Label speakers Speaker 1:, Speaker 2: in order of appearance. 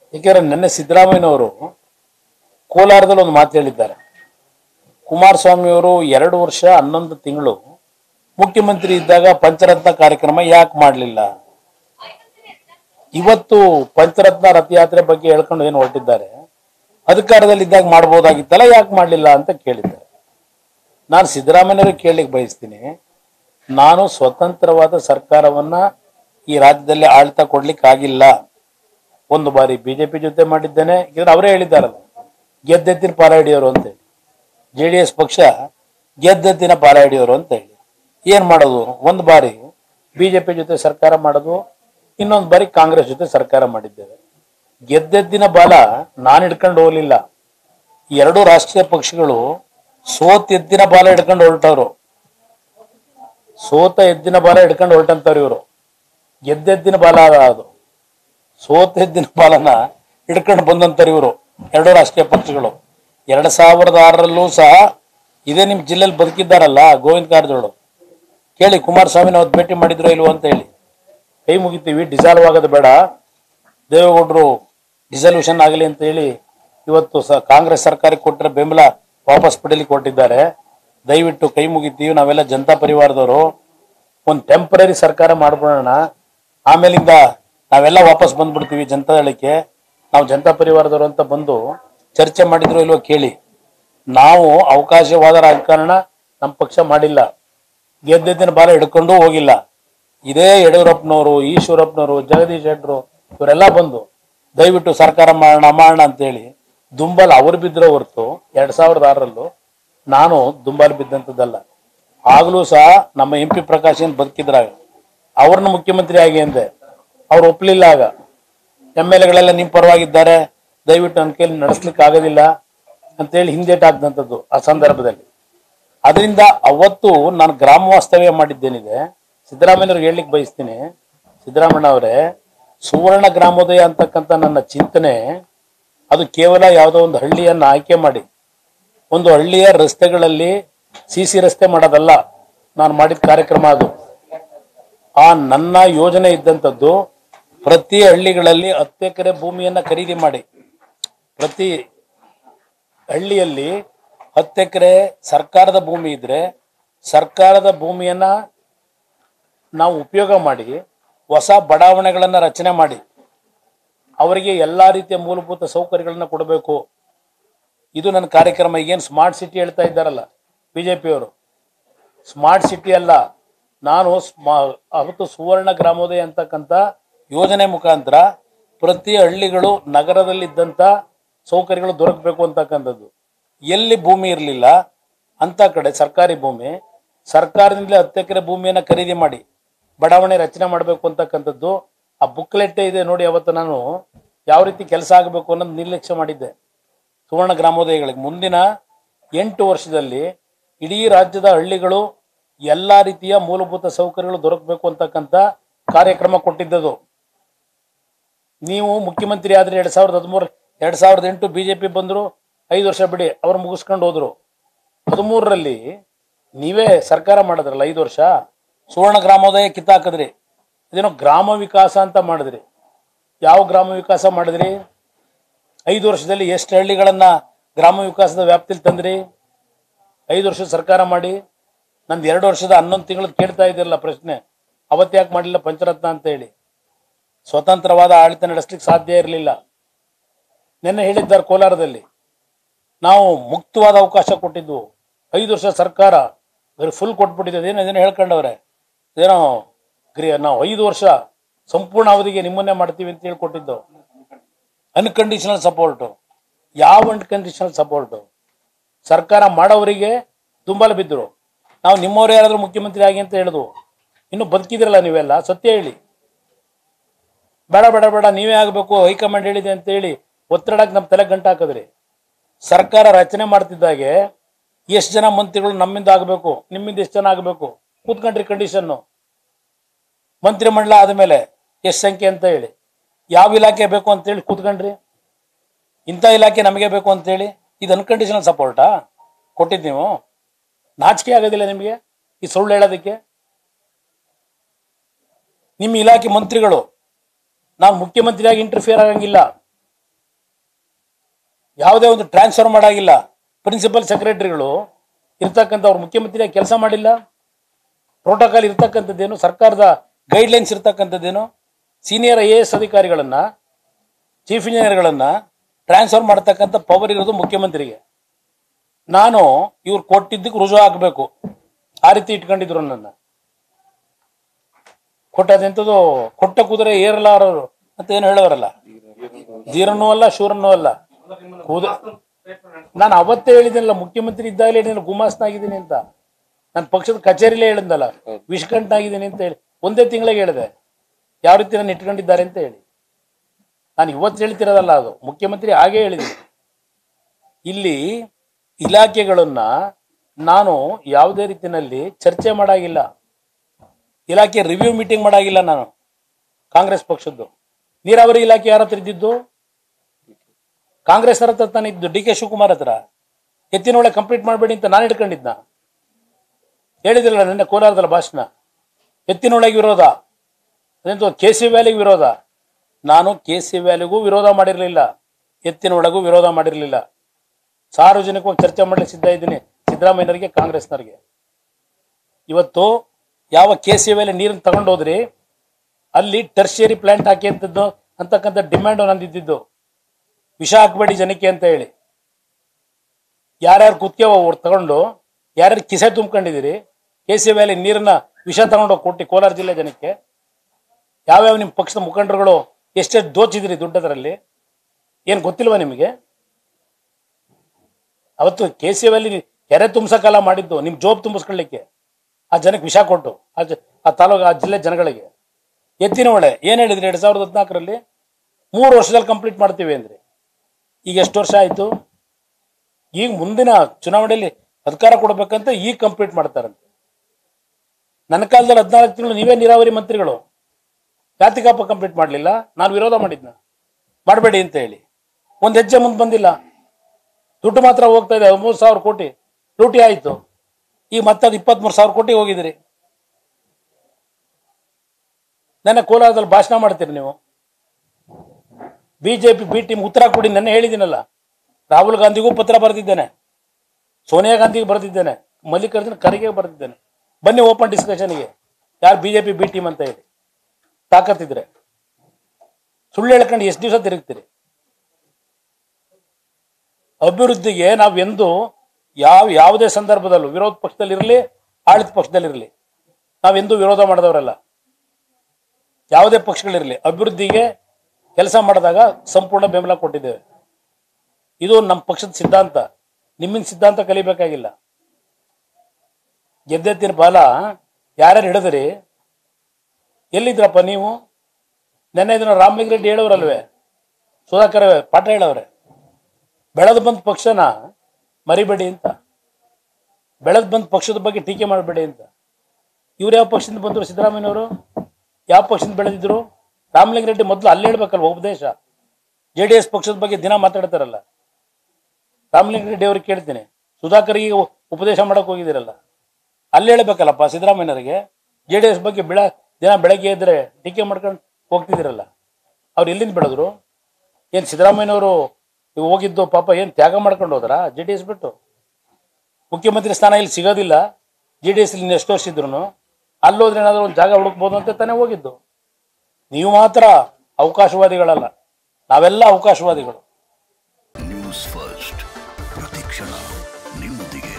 Speaker 1: ಏಕೆಂದ್ರೆ ನಿನ್ನೆ ಸಿದ್ದರಾಮಯ್ಯನವರು ಕೋಲಾರದಲ್ಲಿ ಒಂದು ಮಾತು ಹೇಳಿದ್ದಾರೆ ಕುಮಾರಸ್ವಾಮಿ ಅವರು ಎರಡು ವರ್ಷ ಹನ್ನೊಂದು ತಿಂಗಳು ಮುಖ್ಯಮಂತ್ರಿ ಇದ್ದಾಗ ಪಂಚರತ್ನ ಕಾರ್ಯಕ್ರಮ ಯಾಕೆ ಮಾಡಲಿಲ್ಲ ಇವತ್ತು ಪಂಚರತ್ನ ರಥಯಾತ್ರೆ ಬಗ್ಗೆ ಹೇಳ್ಕೊಂಡು ಏನು ಹೊರಟಿದ್ದಾರೆ ಅಧಿಕಾರದಲ್ಲಿ ಇದ್ದಾಗ ಮಾಡ್ಬೋದಾಗಿತ್ತಲ್ಲ ಯಾಕೆ ಮಾಡಲಿಲ್ಲ ಅಂತ ಕೇಳಿದ್ದಾರೆ ನಾನು ಸಿದ್ದರಾಮಯ್ಯವ್ರಿಗೆ ಕೇಳಲಿಕ್ಕೆ ಬಯಸ್ತೀನಿ ನಾನು ಸ್ವತಂತ್ರವಾದ ಸರ್ಕಾರವನ್ನ ಈ ರಾಜ್ಯದಲ್ಲಿ ಆಳ್ತಾ ಕೊಡ್ಲಿಕ್ಕೆ ಆಗಿಲ್ಲ ಒಂದು ಬಾರಿ ಬಿಜೆಪಿ ಜೊತೆ ಮಾಡಿದ್ದೇನೆ ಯಾಕಂದ್ರೆ ಅವರೇ ಹೇಳಿದ್ದಾರಲ್ಲ ಗೆದ್ದೆತ್ತಿನ ಪಾರ ಹಿಡಿಯೋರು ಅಂತ ಹೇಳಿ ಜೆ ಡಿ ಎಸ್ ಪಕ್ಷ ಗೆದ್ದೆತ್ತಿನ ಪಾರ ಹಿಡಿಯೋರು ಅಂತ ಹೇಳಿ ಏನ್ ಮಾಡೋದು ಒಂದು ಬಾರಿ ಬಿಜೆಪಿ ಜೊತೆ ಸರ್ಕಾರ ಮಾಡೋದು ಇನ್ನೊಂದು ಬಾರಿ ಕಾಂಗ್ರೆಸ್ ಜೊತೆ ಸರ್ಕಾರ ಮಾಡಿದ್ದೇವೆ ಗೆದ್ದೆದ್ದಿನ ಬಾಲ ನಾನು ಹಿಡ್ಕೊಂಡು ಹೋಗ್ಲಿಲ್ಲ ಈ ಎರಡೂ ರಾಷ್ಟ್ರೀಯ ಪಕ್ಷಗಳು ಸೋತ್ ಎದ್ದಿನ ಬಾಲ ಹಿಡ್ಕೊಂಡು ಹೊರಟವ್ರು ಸೋತ ಎದ್ದಿನ ಬಾಲ ಹಿಡ್ಕೊಂಡು ಹೊರಟಂತವ್ರು ಇವರು ಗೆದ್ದೆದ್ದಿನ ಬಾಲ ಅದ ಅದು ಸೋತ ಎದ್ದಿನ ಬಾಲನ ಹಿಡ್ಕೊಂಡು ಬಂದಂತವ್ರು ಇವರು ಎರಡೂ ರಾಷ್ಟ್ರೀಯ ಪಕ್ಷಗಳು ಎರಡ್ ಸಾವಿರದ ಆರರಲ್ಲೂ ಸಹ ಇದೇ ನಿಮ್ ಜಿಲ್ಲೆಯಲ್ಲಿ ಬದುಕಿದ್ದಾರಲ್ಲ ಗೋವಿಂದ ಕಾರಜೋಳು ಕೇಳಿ ಕುಮಾರಸ್ವಾಮಿನ ಅವತ್ತು ಭೇಟಿ ಮಾಡಿದ್ರು ಇಲ್ವೋ ಅಂತ ಹೇಳಿ ಕೈ ಮುಗಿತೀವಿ ಡಿಸಾಲ್ವ್ ಆಗೋದು ಬೇಡ ದೇವೇಗೌಡರು ಡಿಸಲ್ಯೂಷನ್ ಆಗಲಿ ಅಂತ ಹೇಳಿ ಇವತ್ತು ಸ ಕಾಂಗ್ರೆಸ್ ಸರ್ಕಾರಕ್ಕೆ ಕೊಟ್ಟರೆ ಬೆಂಬಲ ವಾಪಸ್ ಪಡೀಲಿಕ್ಕೆ ಕೊಟ್ಟಿದ್ದಾರೆ ದಯವಿಟ್ಟು ಕೈ ಮುಗಿತೀವಿ ನಾವೆಲ್ಲ ಜನತಾ ಪರಿವಾರದವರು ಒಂದು ಟೆಂಪರರಿ ಸರ್ಕಾರ ಮಾಡ್ಬಿಡೋಣ ಆಮೇಲಿಂದ ನಾವೆಲ್ಲ ವಾಪಸ್ ಬಂದ್ಬಿಡ್ತೀವಿ ಜನತಾದಳಕ್ಕೆ ನಾವು ಜನತಾ ಪರಿವಾರದವರು ಅಂತ ಬಂದು ಚರ್ಚೆ ಮಾಡಿದ್ರು ಇಲ್ವೋ ಕೇಳಿ ನಾವು ಅವಕಾಶವಾದ ರಾಜಕಾರಣ ನಮ್ಮ ಪಕ್ಷ ಮಾಡಿಲ್ಲ ಗೆದ್ದಿದ್ದಿನ ಬಾಲ ಹಿಡ್ಕೊಂಡು ಹೋಗಿಲ್ಲ ಇದೇ ಯಡಿಯೂರಪ್ಪನವರು ಈಶ್ವರಪ್ಪನವರು ಜಗದೀಶ್ ಶೆಟ್ಟರು ಇವರೆಲ್ಲ ಬಂದು ದಯವಿಟ್ಟು ಸರ್ಕಾರ ಮಾಡೋಣ ಮಾಡೋಣ ಅಂತೇಳಿ ದುಂಬಲ್ ಅವ್ರು ಬಿದ್ರೋ ಹೊರತು ಎರಡ್ ಸಾವಿರದ ಆರರಲ್ಲೂ ನಾನು ದುಂಬಲ್ ಬಿದ್ದಂಥದ್ದಲ್ಲ ಆಗ್ಲೂ ಸಹ ನಮ್ಮ ಎಂ ಪಿ ಪ್ರಕಾಶ್ ಏನ್ ಬದುಕಿದ್ರಾಗ ಅವ್ರನ್ನ ಮುಖ್ಯಮಂತ್ರಿ ಆಗಿ ಅಂದೆ ಅವ್ರು ಒಪ್ಲಿಲ್ಲ ಆಗ ಎಮ್ ಎಲ್ ಎಗಳೆಲ್ಲ ನಿಮ್ ಪರವಾಗಿದ್ದಾರೆ ದಯವಿಟ್ಟು ನನ್ನ ಕೈಲಿ ನಡೆಸ್ಲಿಕ್ಕೆ ಆಗೋದಿಲ್ಲ ಅಂತೇಳಿ ಹಿಂದೇಟ್ ಆಗ್ದಂಥದ್ದು ಆ ಸಂದರ್ಭದಲ್ಲಿ ಅದರಿಂದ ಅವತ್ತು ನಾನು ಗ್ರಾಮ ವಾಸ್ತವ್ಯ ಮಾಡಿದ್ದೇನಿದೆ ಸಿದ್ದರಾಮಯ್ಯವ್ರಿಗೆ ಹೇಳಲಿಕ್ಕೆ ಬಯಸ್ತೀನಿ ಸಿದ್ದರಾಮಯ್ಯ ಅವರೇ ಸುವರ್ಣ ಗ್ರಾಮೋದಯ ಅಂತಕ್ಕಂಥ ನನ್ನ ಚಿಂತನೆ ಅದು ಕೇವಲ ಯಾವುದೋ ಒಂದು ಹಳ್ಳಿಯನ್ನ ಆಯ್ಕೆ ಮಾಡಿ ಒಂದು ಹಳ್ಳಿಯ ರಸ್ತೆಗಳಲ್ಲಿ ಸಿ ಸಿ ರಸ್ತೆ ಮಾಡೋದಲ್ಲ ನಾನು ಮಾಡಿದ ಕಾರ್ಯಕ್ರಮ ಅದು ಆ ನನ್ನ ಯೋಜನೆ ಇದ್ದಂಥದ್ದು ಪ್ರತಿ ಹಳ್ಳಿಗಳಲ್ಲಿ ಹತ್ತು ಎಕರೆ ಭೂಮಿಯನ್ನ ಖರೀದಿ ಮಾಡಿ ಪ್ರತಿ ಹಳ್ಳಿಯಲ್ಲಿ ಹತ್ತು ಎಕರೆ ಸರ್ಕಾರದ ಭೂಮಿ ಇದ್ರೆ ಸರ್ಕಾರದ ಭೂಮಿಯನ್ನ ನಾವು ಉಪಯೋಗ ಮಾಡಿ ಹೊಸ ಬಡಾವಣೆಗಳನ್ನ ರಚನೆ ಮಾಡಿ ಅವರಿಗೆ ಎಲ್ಲಾ ರೀತಿಯ ಮೂಲಭೂತ ಸೌಕರ್ಯಗಳನ್ನ ಕೊಡಬೇಕು ಇದು ನನ್ನ ಕಾರ್ಯಕ್ರಮ ಈಗೇನು ಸ್ಮಾರ್ಟ್ ಸಿಟಿ ಹೇಳ್ತಾ ಇದ್ದಾರಲ್ಲ ಬಿಜೆಪಿಯವರು ಸ್ಮಾರ್ಟ್ ಸಿಟಿ ಅಲ್ಲ ನಾನು ಸ್ಮಾ ಅವತ್ತು ಸುವರ್ಣ ಗ್ರಾಮೋದಯ ಅಂತಕ್ಕಂಥ ಯೋಜನೆ ಮುಖಾಂತರ ಪ್ರತಿ ಹಳ್ಳಿಗಳು ನಗರದಲ್ಲಿದ್ದಂಥ ಸೌಕರ್ಯಗಳು ದೊರಕಬೇಕು ಅಂತಕ್ಕಂಥದ್ದು ಎಲ್ಲಿ ಭೂಮಿ ಇರಲಿಲ್ಲ ಅಂತ ಕಡೆ ಸರ್ಕಾರಿ ಭೂಮಿ ಸರ್ಕಾರದಿಂದಲೇ ಹತ್ತು ಎಕರೆ ಭೂಮಿಯನ್ನು ಖರೀದಿ ಮಾಡಿ ಬಡಾವಣೆ ರಚನೆ ಮಾಡಬೇಕು ಅಂತಕ್ಕಂಥದ್ದು ಆ ಬುಕ್ಲೆಟ್ಟೇ ಇದೆ ನೋಡಿ ಅವತ್ತು ನಾನು ಯಾವ ರೀತಿ ಕೆಲಸ ಆಗಬೇಕು ಅನ್ನೋದು ನಿರ್ಲಕ್ಷ್ಯ ಮಾಡಿದ್ದೆ ಸುವರ್ಣ ಗ್ರಾಮೋದಯಗಳಿಗೆ ಮುಂದಿನ ಎಂಟು ವರ್ಷದಲ್ಲಿ ಇಡೀ ರಾಜ್ಯದ ಹಳ್ಳಿಗಳು ಎಲ್ಲಾ ರೀತಿಯ ಮೂಲಭೂತ ಸೌಕರ್ಯಗಳು ದೊರಕಬೇಕು ಅಂತಕ್ಕಂಥ ಕಾರ್ಯಕ್ರಮ ಕೊಟ್ಟಿದ್ದದು ನೀವು ಮುಖ್ಯಮಂತ್ರಿ ಆದ್ರೆ ಎರಡ್ ಸಾವಿರದ ಹದಿಮೂರು ಎರಡ್ ಸಾವಿರದ ಎಂಟು ಬಿಜೆಪಿ ಬಂದ್ರು ಐದು ವರ್ಷ ಬಿಡಿ ಅವ್ರು ಮುಗಿಸ್ಕೊಂಡು ಹೋದ್ರು ಹದಿಮೂರರಲ್ಲಿ ನೀವೇ ಸರ್ಕಾರ ಮಾಡಿದ್ರಲ್ಲ ಐದು ವರ್ಷ ಸುವರ್ಣ ಗ್ರಾಮೋದಯ ಕಿತ್ತಾಕಿದ್ರಿ ಇದೇನೋ ಗ್ರಾಮ ವಿಕಾಸ ಅಂತ ಮಾಡಿದ್ರಿ ಯಾವ ಗ್ರಾಮ ವಿಕಾಸ ಮಾಡಿದ್ರಿ ಐದು ವರ್ಷದಲ್ಲಿ ಎಷ್ಟು ಹಳ್ಳಿಗಳನ್ನ ಗ್ರಾಮ ವಿಕಾಸದ ವ್ಯಾಪ್ತಿಲಿ ತಂದ್ರಿ ಐದು ವರ್ಷ ಸರ್ಕಾರ ಮಾಡಿ ನಂದು ಎರಡು ವರ್ಷದ ಹನ್ನೊಂದು ತಿಂಗಳು ಕೇಳ್ತಾ ಇದ್ದಿರಲ್ಲ ಪ್ರಶ್ನೆ ಅವತ್ತು ಯಾಕೆ ಮಾಡಲಿಲ್ಲ ಪಂಚರತ್ನ ಅಂತ ಹೇಳಿ ಸ್ವತಂತ್ರವಾದ ಆಡಳಿತ ನಡೆಸಲಿಕ್ಕೆ ಸಾಧ್ಯ ಇರಲಿಲ್ಲ ನಿನ್ನೆ ಹೇಳಿದ್ದಾರೆ ಕೋಲಾರದಲ್ಲಿ ನಾವು ಮುಕ್ತವಾದ ಅವಕಾಶ ಕೊಟ್ಟಿದ್ವು ಐದು ವರ್ಷ ಸರ್ಕಾರ ಬರೀ ಫುಲ್ ಕೊಟ್ಬಿಟ್ಟಿದೆ ಏನೋ ಏನೋ ಹೇಳ್ಕೊಂಡವ್ರೆ ಏನೋ ಗ್ರಿ ನಾವು ಐದು ವರ್ಷ ಸಂಪೂರ್ಣ ಅವಧಿಗೆ ನಿಮ್ಮನ್ನೇ ಮಾಡ್ತೀವಿ ಅಂತ ಹೇಳ್ಕೊಟ್ಟಿದ್ದು ಅನ್ಕಂಡೀಷನಲ್ ಸಪೋರ್ಟು ಯಾವ ಅನ್ಕಂಡೀಷನಲ್ ಸಪೋರ್ಟು ಸರ್ಕಾರ ಮಾಡೋವರಿಗೆ ತುಂಬಲು ಬಿದ್ದರು ನಾವು ನಿಮ್ಮವ್ರು ಯಾರಾದ್ರೂ ಮುಖ್ಯಮಂತ್ರಿ ಆಗಿ ಅಂತ ಹೇಳಿದ್ವು ಇನ್ನು ಬದುಕಿದ್ರಲ್ಲ ನೀವೆಲ್ಲ ಸತ್ಯ ಹೇಳಿ ಬೇಡ ಬೇಡ ಬೇಡ ನೀವೇ ಆಗಬೇಕು ಹೈಕಮಾಂಡ್ ಹೇಳಿದೆ ಅಂತ ಹೇಳಿ ಒತ್ತಡಕ್ಕೆ ನಮ್ಮ ತಲೆ ಗಂಟು ಹಾಕಿದ್ರಿ ಸರ್ಕಾರ ರಚನೆ ಮಾಡ್ತಿದ್ದಾಗೆ ಎಷ್ಟು ಜನ ಮಂತ್ರಿಗಳು ನಮ್ಮಿಂದ ಆಗಬೇಕು ನಿಮ್ಮಿಂದ ಎಷ್ಟು ಜನ ಆಗಬೇಕು ಕೂತ್ಕೊಂಡ್ರಿ ಕಂಡೀಷನ್ನು ಮಂತ್ರಿಮಂಡಲ ಆದಮೇಲೆ ಎಷ್ಟು ಸಂಖ್ಯೆ ಅಂತ ಹೇಳಿ ಯಾವ ಇಲಾಖೆ ಬೇಕು ಅಂತೇಳಿ ಕೂತ್ಕೊಂಡ್ರಿ ಇಂಥ ಇಲಾಖೆ ನಮಗೆ ಬೇಕು ಅಂತೇಳಿ ಇದು ಅನ್ಕಂಡೀಷನಲ್ ಸಪೋರ್ಟಾ ಕೊಟ್ಟಿದ್ದು ನೀವು ನಾಚಿಕೆ ಆಗೋದಿಲ್ಲ ನಿಮಗೆ ಈ ಸುಳ್ಳು ಹೇಳೋದಕ್ಕೆ ನಿಮ್ಮ ಇಲಾಖೆ ಮಂತ್ರಿಗಳು ನಾವು ಮುಖ್ಯಮಂತ್ರಿಯಾಗಿ ಇಂಟರ್ಫಿಯರ್ ಆಗಂಗಿಲ್ಲ ಯಾವುದೇ ಒಂದು ಟ್ರಾನ್ಸ್ಫರ್ ಮಾಡಾಗಿಲ್ಲ ಪ್ರಿನ್ಸಿಪಲ್ ಸೆಕ್ರೆಟರಿಗಳು ಇರ್ತಕ್ಕಂಥವ್ರು ಮುಖ್ಯಮಂತ್ರಿ ಕೆಲಸ ಮಾಡಿಲ್ಲ ಪ್ರೋಟೋಕಾಲ್ ಇರ್ತಕ್ಕಂಥದ್ದೇನು ಸರ್ಕಾರದ ಗೈಡ್ಲೈನ್ಸ್ ಇರ್ತಕ್ಕಂಥದ್ದೇನು ಸೀನಿಯರ್ ಐ ಎ ಎಸ್ ಅಧಿಕಾರಿಗಳನ್ನ ಚೀಫ್ ಇಂಜಿನಿಯರ್ಗಳನ್ನ ಟ್ರಾನ್ಸ್ಫರ್ ಮಾಡ್ತಕ್ಕಂಥ ಪವರ್ ಇರೋದು ಮುಖ್ಯಮಂತ್ರಿಗೆ ನಾನು ಇವ್ರು ಕೊಟ್ಟಿದ್ದಕ್ಕೆ ರುಜು ಹಾಕಬೇಕು ಆ ರೀತಿ ಇಟ್ಕೊಂಡಿದ್ರು ನನ್ನ ಕೊಟ್ಟದೆಂಥದ್ದು ಕೊಟ್ಟ ಕುದುರೆ ಏರಲಾರರು ಅಂತ ಏನು ಹೇಳೋರಲ್ಲ ಧೀರನೂ ಅಲ್ಲ ಶೂರನೂ ಅಲ್ಲ ಕೂದ ನಾನು ಅವತ್ತೇ ಹೇಳಿದ್ದೀನಲ್ಲ ಮುಖ್ಯಮಂತ್ರಿ ಇದ್ದಾಗಲೇ ಹೇಳಿದ್ನಲ್ಲ ಗುಮಾಸ್ನಾಗಿದ್ದೀನಿ ಅಂತ ನನ್ನ ಪಕ್ಷದ ಕಚೇರಿಲೇ ಹೇಳಿದ್ನಲ್ಲ ವಿಷ್ಕಂಠನಾಗಿದ್ದೀನಿ ಅಂತ ಹೇಳಿ ಒಂದೇ ತಿಂಗಳಿಗೆ ಹೇಳಿದೆ ಯಾವ ರೀತಿ ನಾನು ಇಟ್ಕೊಂಡಿದ್ದಾರೆ ಅಂತ ಹೇಳಿ ನಾನು ಇವತ್ತು ಹೇಳ್ತಿರೋದಲ್ಲ ಅದು ಮುಖ್ಯಮಂತ್ರಿ ಹಾಗೇ ಹೇಳಿದ್ದೀನಿ ಇಲ್ಲಿ ಇಲಾಖೆಗಳನ್ನ ನಾನು ಯಾವುದೇ ರೀತಿಯಲ್ಲಿ ಚರ್ಚೆ ಮಾಡಾಗಿಲ್ಲ ಇಲಾಖೆ ರಿವ್ಯೂ ಮೀಟಿಂಗ್ ಮಾಡಾಗಿಲ್ಲ ನಾನು ಕಾಂಗ್ರೆಸ್ ಪಕ್ಷದ್ದು ನೀರಾವರಿ ಇಲಾಖೆ ಯಾರ ಹತ್ರ ಇದ್ದಿದ್ದು ಕಾಂಗ್ರೆಸ್ ಹತ್ರ ತಾನೇ ಇದ್ದು ಡಿ ಕೆ ಶಿವಕುಮಾರ್ ಹತ್ರ ಎತ್ತಿನೊಳಗೆ ಕಂಪ್ಲೀಟ್ ಮಾಡಬೇಡಿ ಅಂತ ನಾನು ಹಿಡ್ಕೊಂಡಿದ್ನ ಹೇಳಿದಿಲ್ಲ ನಿನ್ನೆ ಕೋಲಾರದಲ್ಲಿ ಭಾಷಣ ಎತ್ತಿನೊಳಗೆ ವಿರೋಧ ಅದಂತೂ ಕೆ ಸಿ ವ್ಯಾಲಿಗೆ ವಿರೋಧ ನಾನು ಕೆ ಸಿ ವ್ಯಾಲಿಗೂ ವಿರೋಧ ಮಾಡಿರಲಿಲ್ಲ ಎತ್ತಿನೊಳಗೂ ವಿರೋಧ ಮಾಡಿರಲಿಲ್ಲ ಸಾರ್ವಜನಿಕವಾಗಿ ಚರ್ಚೆ ಮಾಡಲಿಕ್ಕೆ ಸಿದ್ಧ ಇದ್ದೀನಿ ಸಿದ್ದರಾಮಯ್ಯನವರಿಗೆ ಕಾಂಗ್ರೆಸ್ನವರಿಗೆ ಇವತ್ತು ಯಾವ ಕೆ ಸಿ ವ್ಯಾಲಿ ನೀರನ್ನು ತಗೊಂಡು ಹೋದ್ರಿ ಅಲ್ಲಿ ಟರ್ಷಿಯರಿ ಪ್ಲಾಂಟ್ ಹಾಕಿ ಅಂತದ್ದು ಅಂತಕ್ಕಂಥ ಡಿಮ್ಯಾಂಡ್ ನಂದಿದ್ದು ವಿಷ ಹಾಕಬೇಡಿ ಜನಕ್ಕೆ ಅಂತ ಹೇಳಿ ಯಾರ್ಯಾರು ಕುತ್ತಿಗೆ ತಗೊಂಡು ಯಾರ್ಯಾರು ಕಿಸೆ ತುಂಬ್ಕೊಂಡಿದ್ದೀರಿ ಕೆ ಸಿ ವ್ಯಾಲಿ ನೀರನ್ನ ವಿಷ ತಗೊಂಡೋಗಿ ಕೊಟ್ಟು ಕೋಲಾರ ಜಿಲ್ಲೆ ಜನಕ್ಕೆ ಯಾವ್ಯಾವ ನಿಮ್ಮ ಪಕ್ಷದ ಮುಖಂಡರುಗಳು ಎಷ್ಟೆಷ್ಟು ದೋಚಿದಿರಿ ದುಡ್ಡದರಲ್ಲಿ ಏನು ಗೊತ್ತಿಲ್ವಾ ನಿಮಗೆ ಅವತ್ತು ಕೆ ಸಿ ವ್ಯಾಲಿ ಕೆರೆ ತುಂಬಿಸಕ್ಕೆಲ್ಲ ಮಾಡಿದ್ದು ನಿಮ್ಮ ಜೋಬ್ ತುಂಬಿಸ್ಕೊಳ್ಳಿಕ್ಕೆ ಆ ಜನಕ್ಕೆ ವಿಷ ಕೊಟ್ಟು ಆ ಜ ಆ ತಾಲೂಕು ಆ ಜಿಲ್ಲೆ ಜನಗಳಿಗೆ ಎತ್ತಿನ ಒಳೆ ಏನು ಹೇಳಿದ್ರಿ ಎರಡು ಸಾವಿರದ ಹದಿನಾಲ್ಕರಲ್ಲಿ ಮೂರು ವರ್ಷದಲ್ಲಿ ಕಂಪ್ಲೀಟ್ ಮಾಡ್ತೀವಿ ಅಂದ್ರಿ ಈಗ ಎಷ್ಟು ವರ್ಷ ಆಯಿತು ಈಗ ಮುಂದಿನ ಚುನಾವಣೆಯಲ್ಲಿ ಅಧಿಕಾರ ಕೊಡಬೇಕಂತ ಈಗ ಕಂಪ್ಲೀಟ್ ಮಾಡ್ತಾರಂತೆ ನನ್ನ ಕಾಲದಲ್ಲಿ ಹದಿನಾಲ್ಕು ತಿಂಗಳು ನೀವೇ ನೀರಾವರಿ ಮಂತ್ರಿಗಳು ಜಾತಿಕಾಪ ಕಂಪ್ಲೀಟ್ ಮಾಡಲಿಲ್ಲ ನಾನು ವಿರೋಧ ಮಾಡಿದ್ನ ಮಾಡಬೇಡಿ ಅಂತ ಹೇಳಿ ಒಂದು ಹೆಜ್ಜೆ ಮುಂದೆ ಬಂದಿಲ್ಲ ದುಡ್ಡು ಮಾತ್ರ ಹೋಗ್ತಾ ಇದೆ ಮೂರು ಸಾವಿರ ಕೋಟಿ ಲೂಟಿ ಆಯಿತು ಈಗ ಮತ್ತೆ ಅದು ಇಪ್ಪತ್ಮೂರು ಸಾವಿರ ಕೋಟಿ ಹೋಗಿದ್ದೀರಿ ನನ್ನ ಕೋಲಾರದಲ್ಲಿ ಭಾಷಣ ಮಾಡ್ತೀರಿ ನೀವು ಬಿಜೆಪಿ ಬಿ ಟೀಮ್ ಉತ್ತರ ಕೊಡಿ ನೆನ್ನೆ ಹೇಳಿದ್ದೀನಲ್ಲ ರಾಹುಲ್ ಗಾಂಧಿಗೂ ಪತ್ರ ಬರೆದಿದ್ದೇನೆ ಸೋನಿಯಾ ಗಾಂಧಿಗೆ ಬರೆದಿದ್ದೇನೆ ಮಲ್ಲಿಕಾರ್ಜುನ ಖರ್ಗೆ ಬರೆದಿದ್ದೇನೆ ಬನ್ನಿ ಓಪನ್ ಡಿಸ್ಕಷನ್ಗೆ ಯಾರು ಬಿಜೆಪಿ ಬಿ ಟೀಮ್ ಅಂತ ಹೇಳಿ ತಾಕತ್ತಿದ್ರೆ ಸುಳ್ಳು ಹೇಳ್ಕೊಂಡು ಎಷ್ಟು ದಿವಸ ತಿರುಗ್ತೀರಿ ಅಭಿವೃದ್ಧಿಗೆ ನಾವು ಎಂದು ಯಾವ ಯಾವುದೇ ಸಂದರ್ಭದಲ್ಲೂ ವಿರೋಧ ಪಕ್ಷದಲ್ಲಿರಲಿ ಆಳಿತ ಪಕ್ಷದಲ್ಲಿರಲಿ ನಾವೆಂದೂ ವಿರೋಧ ಮಾಡಿದವರಲ್ಲ ಯಾವುದೇ ಪಕ್ಷಗಳಿರಲಿ ಅಭಿವೃದ್ಧಿಗೆ ಕೆಲಸ ಮಾಡಿದಾಗ ಸಂಪೂರ್ಣ ಬೆಂಬಲ ಕೊಟ್ಟಿದ್ದೇವೆ ಇದು ನಮ್ಮ ಪಕ್ಷದ ಸಿದ್ಧಾಂತ ನಿಮ್ಮಿನ ಸಿದ್ಧಾಂತ ಕಲಿಬೇಕಾಗಿಲ್ಲ ಗೆದ್ದೆತ್ತಿನ ಬಾಲ ಯಾರ್ಯಾರು ಹಿಡಿದ್ರಿ ಎಲ್ಲಿದ್ರಪ್ಪ ನೀವು ನೆನ್ನೆ ಇದನ್ನ ರಾಮಲಿಂಗ ರೆಡ್ಡಿ ಹೇಳೋರಲ್ವೇ ಸುಧಾಕರ್ ಪಾಠ ಹೇಳವ್ರೆ ಬೆಳೆದು ಬಂದ ಪಕ್ಷನ ಮರಿಬೇಡಿ ಅಂತ ಬೆಳೆದು ಬಂದ ಪಕ್ಷದ ಬಗ್ಗೆ ಟೀಕೆ ಮಾಡಬೇಡಿ ಅಂತ ಇವ್ರು ಯಾವ ಪಕ್ಷದಿಂದ ಬಂದರು ಸಿದ್ದರಾಮಯ್ಯನವರು ಯಾವ ಪಕ್ಷದಿಂದ ಬೆಳೆದಿದ್ರು ರಾಮಲಿಂಗ ರೆಡ್ಡಿ ಮೊದಲು ಅಲ್ಲಿ ಹೇಳ್ಬೇಕಲ್ವ ಉಪದೇಶ ಜೆ ಡಿ ಎಸ್ ಪಕ್ಷದ ಬಗ್ಗೆ ದಿನ ಮಾತಾಡ್ತಾರಲ್ಲ ರಾಮಲಿಂಗ ರೆಡ್ಡಿ ಅವ್ರಿಗೆ ಕೇಳ್ತೀನಿ ಸುಧಾಕರ್ಗೆ ಉಪದೇಶ ಮಾಡಕ್ ಹೋಗಿದ್ದೀರಲ್ಲ ಅಲ್ಲಿ ಹೇಳ್ಬೇಕಲ್ಲಪ್ಪ ಸಿದ್ದರಾಮಯ್ಯನವರಿಗೆ ಜೆ ಡಿ ಎಸ್ ಬಗ್ಗೆ ಬೆಳ ದಿನ ಬೆಳಗ್ಗೆ ಇದ್ರೆ ಟೀಕೆ ಮಾಡ್ಕೊಂಡು ಹೋಗ್ತಿದ್ದೀರಲ್ಲ ಅವ್ರು ಎಲ್ಲಿಂದ ಬೆಳೆದ್ರು ಏನು ಸಿದ್ದರಾಮಯ್ಯನವರು ಹೋಗಿದ್ದು ಪಾಪ ಏನು ತ್ಯಾಗ ಮಾಡ್ಕೊಂಡು ಹೋದ್ರಾ ಜೆ ಡಿ ಎಸ್ ಬಿಟ್ಟು ಮುಖ್ಯಮಂತ್ರಿ ಸ್ಥಾನ ಇಲ್ಲಿ ಸಿಗೋದಿಲ್ಲ ಜೆ ಡಿ ಎಸ್ ಇಲ್ಲಿ ಎಷ್ಟು ವರ್ಷ ಇದ್ರು ಅಲ್ಲೋದ್ರೆ ಏನಾದರೂ ಒಂದು ಜಾಗ ಹುಡುಕ್ಬೋದು ಅಂತ ತಾನೇ ಹೋಗಿದ್ದು ನೀವು ಮಾತ್ರ ಅವಕಾಶವಾದಿಗಳಲ್ಲ ನಾವೆಲ್ಲ ಅವಕಾಶವಾದಿಗಳು
Speaker 2: ನ್ಯೂಸ್ ಫಸ್ಟ್ ಪ್ರತಿಕ್ಷಣ ನಿಮ್ಮೊಂದಿಗೆ